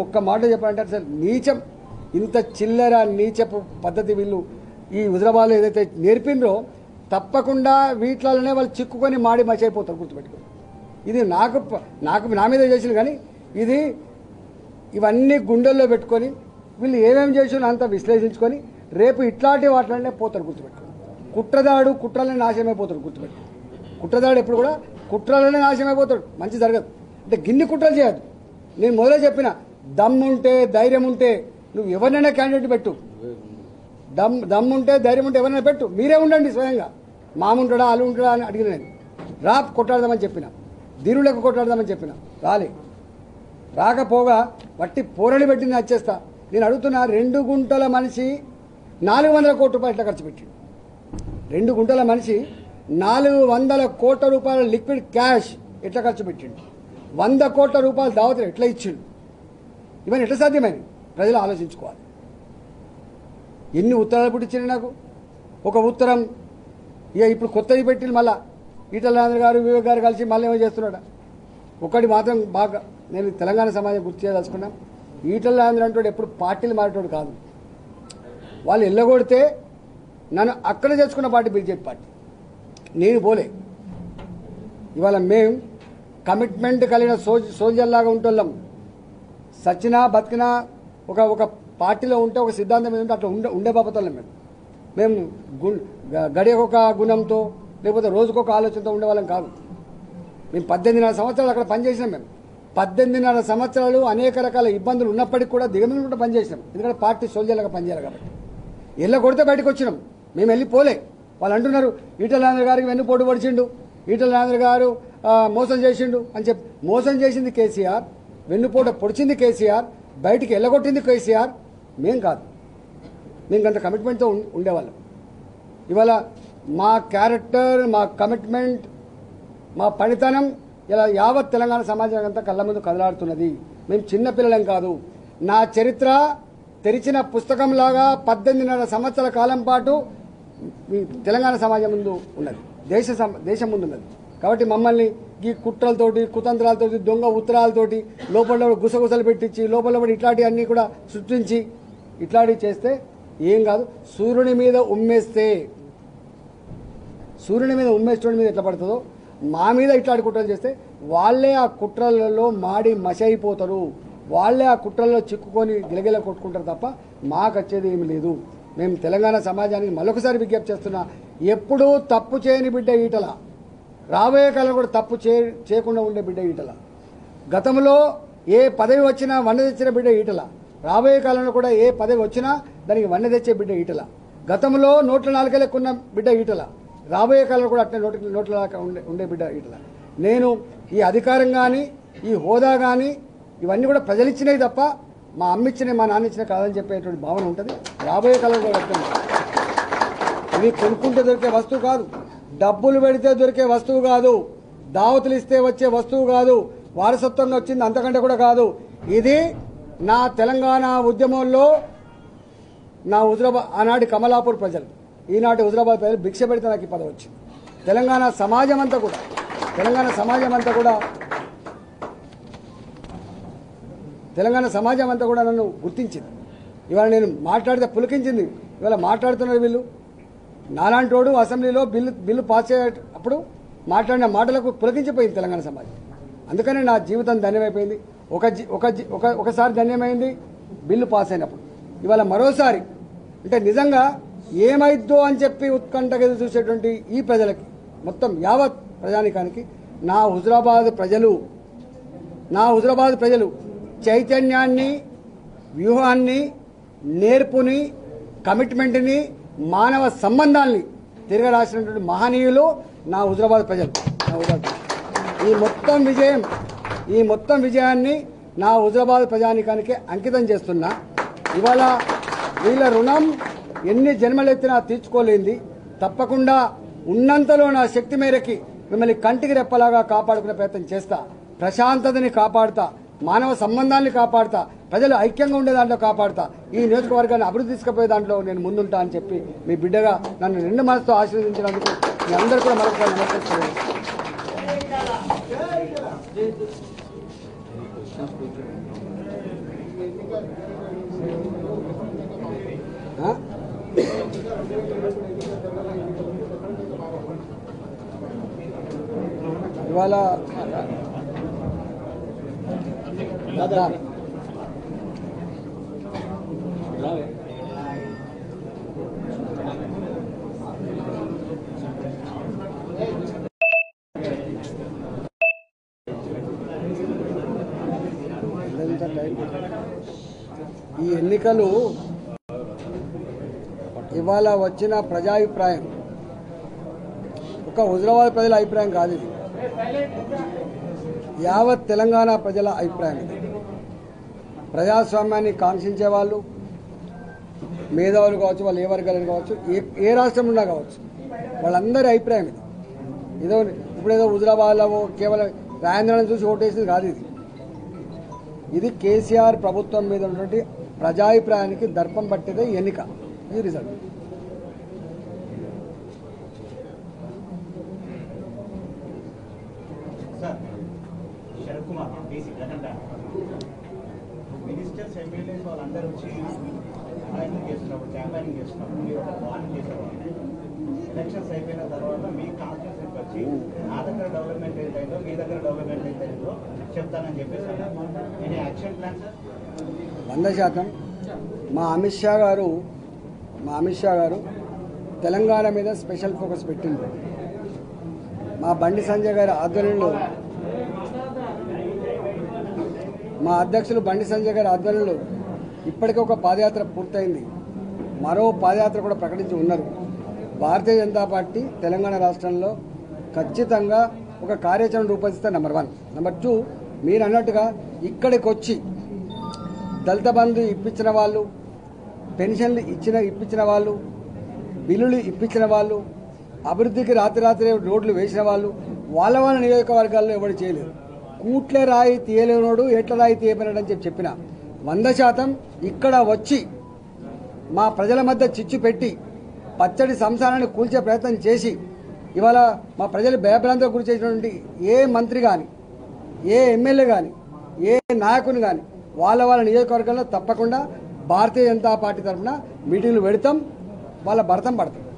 ఒక్క మాట చెప్పాలంటే అసలు నీచం ఇంత చిల్లర నీచపు పద్ధతి వీళ్ళు ఈ హుజరాబాద్లో ఏదైతే నేర్పిండ్రో తప్పకుండా వీటిలోనే వాళ్ళు చిక్కుకొని మాడి మచైపోతారు గుర్తుపెట్టుకొని ఇది నాకు ప- నాకు నా మీద చేసిన కానీ ఇది ఇవన్నీ గుండెల్లో పెట్టుకొని వీళ్ళు ఏమేమి చేసినా అంతా విశ్లేషించుకొని రేపు ఇట్లాంటి వాటిలోనే పోతారు గుర్తుపెట్టుకొని కుట్రదాడు కుట్రలనే నాశనమైపోతాడు గుర్తుపెట్టుకొని కుట్రదాడు ఎప్పుడు కూడా కుట్రలనే నాశనమైపోతాడు మంచి జరగదు అంటే గిన్ని కుట్రలు చేయదు నేను మొదలే చెప్పిన దమ్ముంటే ధైర్యం ఉంటే నువ్వు ఎవరినైనా క్యాండిడేట్ పెట్టు దమ్ దమ్ముంటే ధైర్యం ఉంటే ఎవరైనా పెట్టు మీరే ఉండండి స్వయంగా మాముంటాడా అల్లు ఉంటాడా అని అడిగిన నేను రా కొట్లాడదామని చెప్పిన ధీరులకు కొట్లాడదామని చెప్పిన రాలే రాకపోగా వట్టి పోరడి పెట్టి నేను వచ్చేస్తా నేను అడుగుతున్నా రెండు గుంటల మనిషి నాలుగు వందల కోట్ల రూపాయలు ఎట్లా ఖర్చు పెట్టిండు రెండు గుంటల మనిషి నాలుగు వందల కోట్ల రూపాయల లిక్విడ్ క్యాష్ ఎట్లా ఖర్చు పెట్టిండు వంద కోట్ల రూపాయలు దావతలు ఎట్లా ఇచ్చిండు ఇవన్నీ ఎట్లా సాధ్యమైనవి ప్రజలు ఆలోచించుకోవాలి ఎన్ని ఉత్తరాలు పుట్టించింది నాకు ఒక ఉత్తరం ఇక ఇప్పుడు కొత్తది పెట్టింది మళ్ళా ఈటల రాజేంద్ర గారు వివేక్ గారు కలిసి మళ్ళీ ఏమో చేస్తున్నాడా ఒకటి మాత్రం బాగా నేను తెలంగాణ సమాజం గుర్తు చేయదలుచుకున్నా ఈటల రాజేంద్ర అంటాడు ఎప్పుడు పార్టీలు మారేటోడు కాదు వాళ్ళు ఎల్లగొడితే నన్ను అక్కడ తెచ్చుకున్న పార్టీ బీజేపీ పార్టీ నేను పోలే ఇవాళ మేము కమిట్మెంట్ కలిగిన సోల్ సోల్జర్లాగా ఉంటున్నాం సచ్చినా బతికినా ఒక ఒక పార్టీలో ఉంటే ఒక సిద్ధాంతం మీద ఉంటే అట్లా ఉండే ఉండే బాపతలం మేము మేము గు గడియకొక గుణంతో లేకపోతే రోజుకొక ఆలోచనతో ఉండేవాళ్ళం కాదు మేము పద్దెనిమిదిన్నర సంవత్సరాలు అక్కడ పనిచేసినాం మేము పద్దెనిమిదిన్నర సంవత్సరాలు అనేక రకాల ఇబ్బందులు ఉన్నప్పటికీ కూడా దిగమింగుంటే పనిచేసినాం ఎందుకంటే పార్టీ సోల్జర్లుగా పనిచేయాలి కాబట్టి ఎల్ల కొడితే బయటకు వచ్చినాం మేము వెళ్ళి పోలే వాళ్ళు అంటున్నారు ఈటల రాజేంద్ర గారికి వెన్ను పోటు పడిచిండు ఈటల రాజేంద్ర గారు ఆ, మోసం చేసిండు అని చెప్పి మోసం చేసింది కేసీఆర్ వెన్నుపోట పొడిచింది కేసీఆర్ బయటికి ఎల్లగొట్టింది కేసీఆర్ మేం కాదు మేము అంత కమిట్మెంట్తో ఉం- ఉండేవాళ్ళం ఇవాళ మా క్యారెక్టర్ మా కమిట్మెంట్ మా పనితనం ఇలా యావత్ తెలంగాణ సమాజం అంతా కళ్ళ ముందు కదలాడుతున్నది మేము చిన్న పిల్లలం కాదు నా చరిత్ర తెరిచిన పుస్తకంలాగా పద్దెనిమిదిన్నర సంవత్సరాల కాలం పాటు ఈ తెలంగాణ సమాజం ముందు ఉన్నది దేశ సమ- దేశం ముందు ఉన్నది కాబట్టి మమ్మల్ని ఈ కుట్రలతోటి కుతంత్రాలతోటి దొంగ ఉత్తరాలతోటి లోపల గుసగుసలు పెట్టించి లోపల పడి ఇట్లాంటివి అన్నీ కూడా సృష్టించి ఇట్లాంటివి చేస్తే ఏం కాదు సూర్యుని మీద ఉమ్మేస్తే సూర్యుని మీద ఉమ్మేశ్వరుడి మీద ఎట్లా పడుతుందో మా మీద ఇట్లాంటి కుట్రలు చేస్తే వాళ్ళే ఆ కుట్రలలో మాడి మసైపోతారు వాళ్ళే ఆ కుట్రల్లో చిక్కుకొని గిలగిల కొట్టుకుంటారు తప్ప మాకు వచ్చేది ఏమి లేదు మేము తెలంగాణ సమాజానికి మరొకసారి విజ్ఞప్తి చేస్తున్నా ఎప్పుడూ తప్పు చేయని బిడ్డ ఈటల రాబోయే కాలం కూడా తప్పు చే చేయకుండా ఉండే బిడ్డ ఈటల గతంలో ఏ పదవి వచ్చినా వన్న తెచ్చిన బిడ్డ ఈటల రాబోయే కాలంలో కూడా ఏ పదవి వచ్చినా దానికి వన్న తెచ్చే బిడ్డ ఈటల గతంలో నోట్ల నాలుక లెక్కున్న బిడ్డ ఈటల రాబోయే కాలంలో కూడా అట్లే నోటి నోట్ల నాలుక ఉండే ఉండే బిడ్డ ఈటల నేను ఈ అధికారం కానీ ఈ హోదా కానీ ఇవన్నీ కూడా ప్రజలు ఇచ్చినవి తప్ప మా అమ్మ ఇచ్చినవి మా నాన్న ఇచ్చినవి కాదని చెప్పేటువంటి భావన ఉంటుంది రాబోయే కాలంలో కూడా అట్లే ఉంటుంది. ఇది కొనుక్కుంటే దొరికే వస్తువు కాదు డబ్బులు పెడితే దొరికే వస్తువు కాదు దావతులు ఇస్తే వచ్చే వస్తువు కాదు వారసత్వంగా వచ్చింది అంతకంటే కూడా కాదు ఇది నా తెలంగాణ ఉద్యమంలో నా హుజరాబాద్ ఆనాటి కమలాపూర్ ప్రజలు ఈనాటి హుజరాబాద్ ప్రజలు భిక్ష పెడితే నాకు ఈ పదవి వచ్చింది తెలంగాణ సమాజం అంతా కూడా తెలంగాణ సమాజం అంతా కూడా తెలంగాణ సమాజం అంతా కూడా నన్ను గుర్తించింది ఇవాళ నేను మాట్లాడితే పులికించింది ఇవాళ మాట్లాడుతున్నారు వీళ్ళు నాలాంటి వాడు అసెంబ్లీలో బిల్లు బిల్లు పాస్ అయ్యేటప్పుడు మాట్లాడిన మాటలకు పులకించిపోయింది తెలంగాణ సమాజం అందుకనే నా జీవితం ధన్యమైపోయింది ఒక జీ- ఒక జీ- ఒక ఒకసారి ధన్యమైంది బిల్లు పాస్ అయినప్పుడు ఇవాళ మరోసారి అంటే నిజంగా ఏమైద్దో అని చెప్పి ఉత్కంఠగా ఎదురు చూసేటువంటి ఈ ప్రజలకి మొత్తం యావత్ ప్రజానికానికి నా హుజరాబాద్ ప్రజలు నా హుజరాబాద్ ప్రజలు చైతన్యాన్ని వ్యూహాన్ని నేర్పుని కమిట్మెంట్ని మానవ సంబంధాల్ని తిరగరాసినటువంటి మహనీయులు నా హుజరాబాద్ ప్రజలు నా హుజరాబాద్ ప్రజలు. ఈ మొత్తం విజయం ఈ మొత్తం విజయాన్ని నా హుజరాబాద్ ప్రజానికానికి అంకితం చేస్తున్నా ఇవాళ వీళ్ళ రుణం ఎన్ని జన్మలెత్తినా తీర్చుకోలేంది తప్పకుండా ఉన్నంతలో నా శక్తి మేరకి మిమ్మల్ని కంటికి రెప్పలాగా కాపాడుకునే ప్రయత్నం చేస్తా ప్రశాంతతని కాపాడుతా మానవ సంబంధాన్ని కాపాడుతా ప్రజలు ఐక్యంగా ఉండే దాంట్లో కాపాడుతా ఈ నియోజకవర్గాన్ని అభివృద్ధి తీసుకుపోయే దాంట్లో నేను ముందుంటా అని చెప్పి మీ బిడ్డగా నన్ను నిండు మనసుతో ఆశీర్వదించినందుకు మీ అందరూ కూడా మరొకసారి నమస్కరిస్తున్నాను ఆ? ఇవాళ దా. ఎంత టైం? ఈ ఎన్నికలు ఇవాళ వచ్చిన ప్రజాభిప్రాయం ఒక హుజరాబాద్ ప్రజల అభిప్రాయం కాదు ఇది యావత్ తెలంగాణ ప్రజల అభిప్రాయం ఇది ప్రజాస్వామ్యాన్ని కాంక్షించే వాళ్ళు మేధావులు కావచ్చు వాళ్ళు ఏ వర్గాలు కావచ్చు ఏ ఏ రాష్ట్రం ఉన్నా కావచ్చు వాళ్ళందరి అభిప్రాయం ఇది ఏదో ఇప్పుడు ఏదో హుజరాబాద్లో కేవలం రాజేంద్రని చూసి ఓటేసింది కాదు ఇది ఇది కేసీఆర్ ప్రభుత్వం మీద ఉన్నటువంటి ప్రజాభిప్రాయానికి దర్పం పట్టేదే ఈ ఎన్నిక ఈ result sir Sarath Kumar BC Jagan ministers MLAs వాళ్ళందరూ వచ్చి ప్రయత్నం చేస్తున్నప్పుడు క్యాంపెయినింగ్ చేస్తున్నప్పుడు మీరు ఒక వార్నింగ్ చేసేవాళ్ళు ఎలక్షన్స్ అయిపోయిన తర్వాత మీ కాన్స్టిట్యూన్సీకి వచ్చి నా దగ్గర డెవలప్మెంట్ ఏంటైందో మీ దగ్గర డెవలప్మెంట్ ఏంటైందో చెప్తానని చెప్పేసి నేను యాక్షన్ ప్లాన్ సార్ వంద శాతం మా అమిత్ షా గారు మా అమిత్ షా గారు తెలంగాణ మీద స్పెషల్ ఫోకస్ పెట్టింది మా బండి సంజయ్ గారి ఆధ్వర్యంలో మా అధ్యక్షులు బండి సంజయ్ గారి ఆధ్వర్యంలో ఇప్పటికే ఒక పాదయాత్ర పూర్తయింది మరో పాదయాత్ర కూడా ప్రకటించి ఉన్నారు భారతీయ జనతా పార్టీ తెలంగాణ రాష్ట్రంలో ఖచ్చితంగా ఒక కార్యాచరణ రూపొందిస్తే నెంబర్ వన్ నెంబర్ టూ మీరు అన్నట్టుగా ఇక్కడికి వచ్చి దళిత బంధు ఇప్పించిన వాళ్ళు పెన్షన్లు ఇచ్చిన ఇప్పించిన వాళ్ళు బిల్లులు ఇప్పించిన వాళ్ళు అభివృద్ధికి రాత్రి రాత్రి రోడ్లు వేసిన వాళ్ళు వాళ్ళ వాళ్ళ నియోజకవర్గాల్లో ఎవరు చేయలేదు కూట్లే రాయి తీయలేనోడు ఎట్ల రాయి తీయబడినాడు అని చెప్పి చెప్పిన వంద శాతం ఇక్కడ వచ్చి మా ప్రజల మధ్య చిచ్చు పెట్టి పచ్చడి సంసారాన్ని కూల్చే ప్రయత్నం చేసి ఇవాళ మా ప్రజలు భయభ్రాంతికి గురి చేసినటువంటి ఏ మంత్రి కానీ ఏ ఎమ్మెల్యే కానీ ఏ నాయకుని కానీ వాళ్ళ వాళ్ళ నియోజకవర్గంలో తప్పకుండా భారతీయ జనతా పార్టీ తరఫున మీటింగ్లు పెడతాం వాళ్ళ భర్తం పడతాం